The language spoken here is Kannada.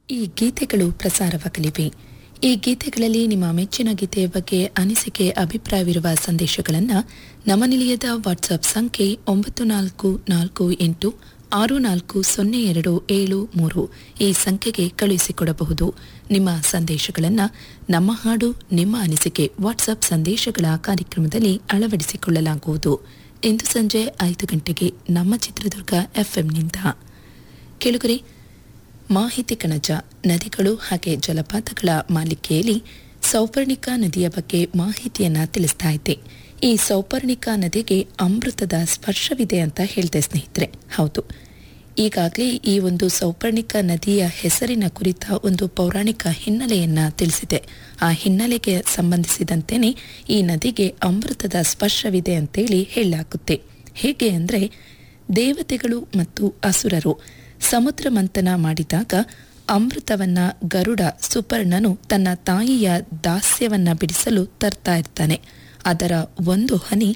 ಈ ಗೀತೆಗಳು ಪ್ರಸಾರವಾಗಲಿವೆ ಈ ಗೀತೆಗಳಲ್ಲಿ ನಿಮ್ಮ ಮೆಚ್ಚಿನ ಗೀತೆಯ ಬಗ್ಗೆ ಅನಿಸಿಕೆ ಅಭಿಪ್ರಾಯವಿರುವ ಸಂದೇಶಗಳನ್ನು ನಮ್ಮ ನಿಲಯದ ವಾಟ್ಸ್ಆಪ್ ಸಂಖ್ಯೆ ಒಂಬತ್ತು ನಾಲ್ಕು ನಾಲ್ಕು ಎಂಟು ಆರು ನಾಲ್ಕು ಸೊನ್ನೆ ಎರಡು ಏಳು ಮೂರು ಈ ಸಂಖ್ಯೆಗೆ ಕಳುಹಿಸಿಕೊಡಬಹುದು ನಿಮ್ಮ ಸಂದೇಶಗಳನ್ನು ನಮ್ಮ ಹಾಡು ನಿಮ್ಮ ಅನಿಸಿಕೆ ವಾಟ್ಸ್ಆಪ್ ಸಂದೇಶಗಳ ಕಾರ್ಯಕ್ರಮದಲ್ಲಿ ಅಳವಡಿಸಿಕೊಳ್ಳಲಾಗುವುದು ಇಂದು ಸಂಜೆ ಐದು ಗಂಟೆಗೆ ನಮ್ಮ ಚಿತ್ರದುರ್ಗ ಎಫ್ಎಂನಿಂದ ಕೆಳಗರೆ ಮಾಹಿತಿ ಕಣಜ ನದಿಗಳು ಹಾಗೆ ಜಲಪಾತಗಳ ಮಾಲಿಕೆಯಲ್ಲಿ ಸೌಪರ್ಣಿಕಾ ನದಿಯ ಬಗ್ಗೆ ಮಾಹಿತಿಯನ್ನ ತಿಳಿಸ್ತಾ ಇದ್ದೆ ಈ ಸೌಪರ್ಣಿಕಾ ನದಿಗೆ ಅಮೃತದ ಸ್ಪರ್ಶವಿದೆ ಅಂತ ಹೇಳ್ದೆ ಸ್ನೇಹಿತರೆ ಹೌದು ಈಗಾಗಲೇ ಈ ಒಂದು ಸೌಪರ್ಣಿಕಾ ನದಿಯ ಹೆಸರಿನ ಕುರಿತ ಒಂದು ಪೌರಾಣಿಕ ಹಿನ್ನೆಲೆಯನ್ನ ತಿಳಿಸಿದೆ ಆ ಹಿನ್ನೆಲೆಗೆ ಸಂಬಂಧಿಸಿದಂತೆಯೇ ಈ ನದಿಗೆ ಅಮೃತದ ಸ್ಪರ್ಶವಿದೆ ಅಂತೇಳಿ ಹೇಳಲಾಗುತ್ತೆ ಹೇಗೆ ಅಂದರೆ ದೇವತೆಗಳು ಮತ್ತು ಅಸುರರು ಸಮುದ್ರ ಮಂಥನ ಮಾಡಿದಾಗ ಅಮೃತವನ್ನ ಗರುಡ ಸುಪರ್ಣನು ತನ್ನ ತಾಯಿಯ ದಾಸ್ಯವನ್ನ ಬಿಡಿಸಲು ತರ್ತಾ ಇರ್ತಾನೆ ಅದರ ಒಂದು ಹನಿ